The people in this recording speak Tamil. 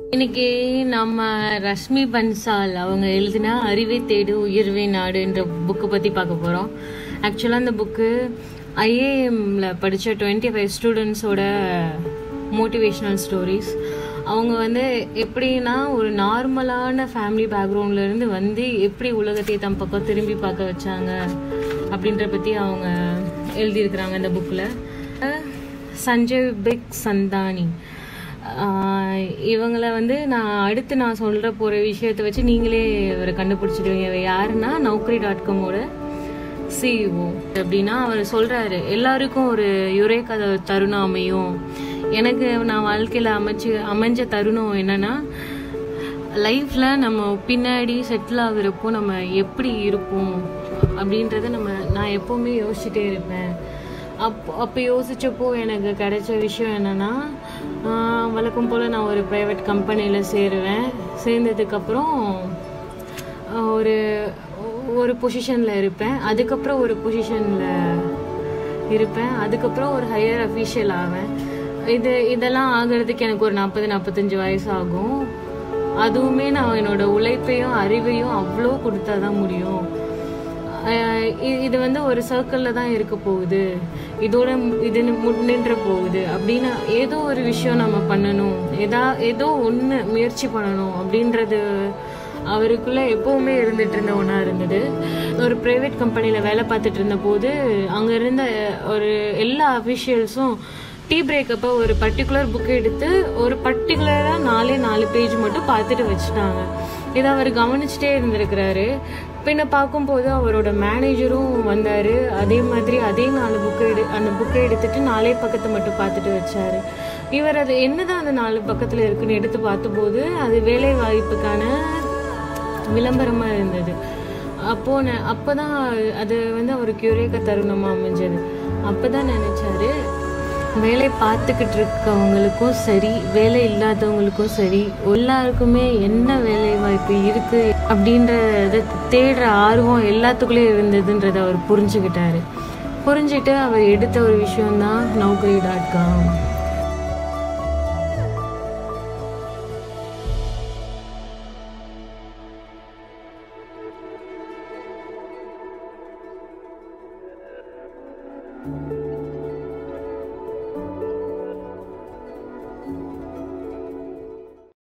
இன்னைக்கு நம்ம ரஷ்மி பன்சால் அவங்க எழுதின அறிவை தேடு உயர்வே நாடுன்ற புக்கு பற்றி பார்க்க போகிறோம் ஆக்சுவலாக அந்த புக்கு ஐஏஎம்ல படித்த டுவெண்ட்டி ஃபைவ் ஸ்டூடெண்ட்ஸோட மோட்டிவேஷ்னல் ஸ்டோரிஸ் அவங்க வந்து எப்படின்னா ஒரு நார்மலான ஃபேமிலி பேக்ரவுண்ட்லேருந்து வந்து எப்படி உலகத்தை தம் பக்கம் திரும்பி பார்க்க வச்சாங்க அப்படின்ற பற்றி அவங்க எழுதியிருக்கிறாங்க இந்த புக்கில் சஞ்சய் பிக் சந்தானி ஆஹ் இவங்கள வந்து நான் அடுத்து நான் சொல்ற போற விஷயத்தை வச்சு நீங்களே இவரை கண்டுபிடிச்சிடுவீங்க இவர் யாருன்னா நௌக்கரி டாட் காமோட சிஇஓ அப்படின்னா அவர் சொல்றாரு எல்லாருக்கும் ஒரு யுரேகா தருணம் அமையும் எனக்கு நான் வாழ்க்கையில அமைச்சு அமைஞ்ச தருணம் என்னன்னா லைஃப்ல நம்ம பின்னாடி செட்டில் ஆகுறப்போ நம்ம எப்படி இருப்போம் அப்படின்றத நம்ம நான் எப்பவுமே யோசிச்சுட்டே இருப்பேன் அப்போ அப்போ யோசிச்சப்போ எனக்கு கிடைச்ச விஷயம் என்னன்னா ஆஹ் வழக்கம் போல் நான் ஒரு ப்ரைவேட் கம்பெனியில் சேருவேன் சேர்ந்ததுக்கப்புறம் ஆஹ் ஒரு ஒரு பொசிஷனில் இருப்பேன் அதுக்கப்புறம் ஒரு பொசிஷனில் இருப்பேன் அதுக்கப்புறம் ஒரு ஹையர் அஃபீஷியல் ஆவேன் இது இதெல்லாம் ஆகிறதுக்கு எனக்கு ஒரு நாற்பது நாற்பத்தஞ்சு வயசு ஆகும் அதுவுமே நான் என்னோட உழைப்பையும் அறிவையும் அவ்வளோ கொடுத்தா தான் முடியும் ஆஹ் இ- இது வந்து ஒரு சர்க்கிளில் தான் இருக்க போகுது இதோட மு- இது மு- நின்ற போகுது அப்படின்னு ஏதோ ஒரு விஷயம் நம்ம பண்ணணும் ஏதா ஏதோ ஒன்று முயற்சி பண்ணணும் அப்படின்றது அவருக்குள்ள எப்பவுமே இருந்துட்டு இருந்த ஒன்றா இருந்தது ஒரு ப்ரைவேட் கம்பெனியில் வேலை பார்த்துட்டு இருந்த போது அங்கே இருந்த ஒரு எல்லா அஃபிஷியல்ஸும் டீ பிரேக்கப்போ ஒரு பர்டிகுலர் புக் எடுத்து ஒரு பர்டிகுலராக நாலே நாலு பேஜ் மட்டும் பார்த்துட்டு வச்சுட்டாங்க இதை அவர் கவனிச்சுட்டே இருந்திருக்கிறாரு பின்ன பார்க்கும்போது அவரோட மேனேஜரும் வந்தார் அதே மாதிரி அதே நாலு புக்கு எடு அந்த புக்கை எடுத்துட்டு நாலே பக்கத்தை மட்டும் பார்த்துட்டு வச்சாரு இவர் அது என்னதான் அந்த நாலு பக்கத்தில் இருக்குன்னு எடுத்து பார்த்தபோது அது வேலை வாய்ப்புக்கான விளம்பரமாக இருந்தது அப்போ நான் அப்போ தான் அது வந்து அவருக்கு யுரேக தருணமாக அமைஞ்சது அப்போ தான் நினச்சாரு வேலை பார்த்துக்கிட்டு இருக்கவங்களுக்கும் சரி வேலை இல்லாதவங்களுக்கும் சரி எல்லாருக்குமே என்ன வேலை வாய்ப்பு இருக்கு அப்படின்றத தேடுற ஆர்வம் எல்லாத்துக்குள்ளேயும் இருந்ததுன்றதை அவர் புரிஞ்சுக்கிட்டாரு புரிஞ்சுட்டு அவர் எடுத்த ஒரு விஷயம்தான் Naukri dot com thank you